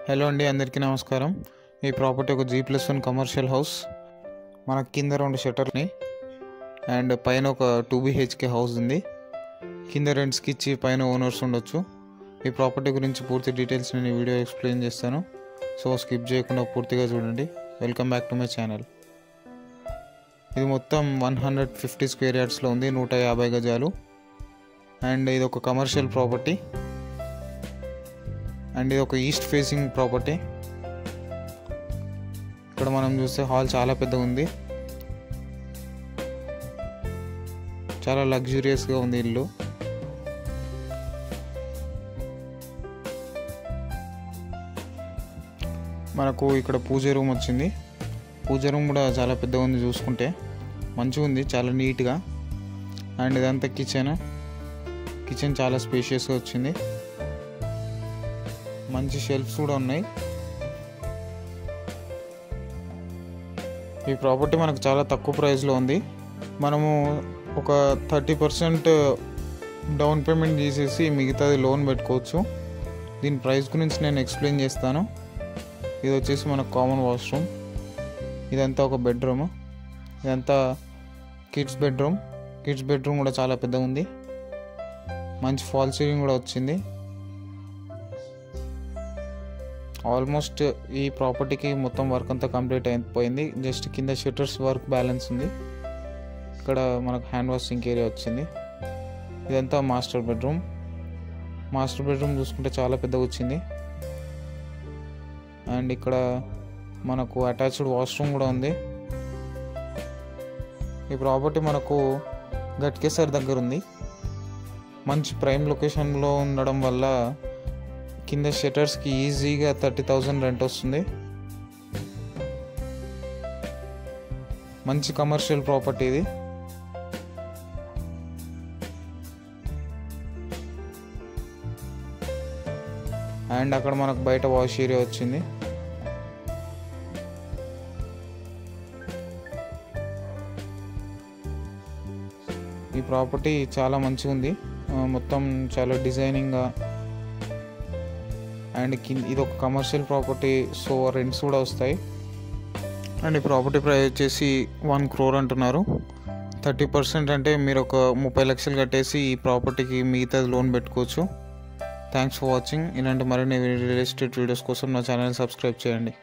hello అండి అందరికీ నమస్కారం ఈ ప్రాపర్టీ ఒక G plus one commercial house మన కింద రెండు షట్టర్ని అండ్ పైన ఒక టూ బీహెచ్కే హౌస్ ఉంది కింద రెంట్స్కి ఇచ్చి పైన ఓనర్స్ ఉండొచ్చు ఈ ప్రాపర్టీ గురించి పూర్తి డీటెయిల్స్ నేను ఈ వీడియో ఎక్స్ప్లెయిన్ చేస్తాను సో స్కిప్ చేయకుండా పూర్తిగా చూడండి welcome back to my channel ఇది మొత్తం వన్ హండ్రెడ్ ఫిఫ్టీ స్క్వేర్ యార్డ్స్లో ఉంది నూట యాభై గజాలు అండ్ ఇది ఒక కమర్షియల్ ప్రాపర్టీ అండ్ ఇది ఒక ఈస్ట్ ఫేసింగ్ ప్రాపర్టీ ఇక్కడ మనం చూస్తే హాల్ చాలా పెద్దగా ఉంది చాలా లగ్జూరియస్గా ఉంది ఇల్లు మనకు ఇక్కడ పూజ రూమ్ వచ్చింది పూజ రూమ్ కూడా చాలా పెద్దగా ఉంది చూసుకుంటే మంచిగా ఉంది చాలా నీట్గా అండ్ ఇదంతా కిచెన్ కిచెన్ చాలా స్పేషియస్గా వచ్చింది మంచి షెల్ఫ్స్ కూడా ఉన్నాయి ఈ ప్రాపర్టీ మనకు చాలా తక్కువ ప్రైస్లో ఉంది మనము ఒక థర్టీ పర్సెంట్ డౌన్ పేమెంట్ చేసేసి మిగతాది లోన్ పెట్టుకోవచ్చు దీని ప్రైస్ గురించి నేను ఎక్స్ప్లెయిన్ చేస్తాను ఇది వచ్చేసి మన కామన్ వాష్రూమ్ ఇదంతా ఒక బెడ్రూమ్ ఇదంతా కిడ్స్ బెడ్రూమ్ కిడ్స్ బెడ్రూమ్ కూడా చాలా పెద్దగా ఉంది మంచి ఫాల్ సీలింగ్ కూడా వచ్చింది ఆల్మోస్ట్ ఈ ప్రాపర్టీకి మొత్తం వర్క్ అంతా కంప్లీట్ అయిపోయింది జస్ట్ కింద షట్టర్స్ వర్క్ బ్యాలెన్స్ ఉంది ఇక్కడ మనకు హ్యాండ్ వాష్ సింక్ ఏరియా వచ్చింది ఇదంతా మాస్టర్ బెడ్రూమ్ మాస్టర్ బెడ్రూమ్ చూసుకుంటే చాలా పెద్దగా వచ్చింది అండ్ ఇక్కడ మనకు అటాచ్డ్ వాష్రూమ్ కూడా ఉంది ఈ ప్రాపర్టీ మనకు గట్కేసర్ దగ్గర ఉంది మంచి ప్రైమ్ లొకేషన్లో ఉండడం వల్ల కింద షటర్స్కి ఈజీగా థర్టీ థౌజండ్ రెంట్ వస్తుంది మంచి కమర్షియల్ ప్రాపర్టీ ఇది అండ్ అక్కడ మనకు బయట వాష్ ఏరియా వచ్చింది ఈ ప్రాపర్టీ చాలా మంచిగా ఉంది ఆ, మొత్తం చాలా డిజైనింగ్గా అండ్ కింద ఇది ఒక కమర్షియల్ ప్రాపర్టీ సో రెంట్స్ కూడా వస్తాయి అండ్ ఈ ప్రాపర్టీ ప్రైస్ వచ్చేసి వన్ క్రోర్ అంటున్నారు థర్టీ పర్సెంట్ అంటే మీరు ఒక ముప్పై లక్షలు కట్టేసి ఈ ప్రాపర్టీకి మిగతా లోన్ పెట్టుకోవచ్చు థ్యాంక్స్ ఫర్ వాచింగ్ ఇలాంటి మరిన్ని రియల్ ఎస్టేట్ వీడియోస్ కోసం నా ఛానల్ సబ్స్క్రైబ్ చేయండి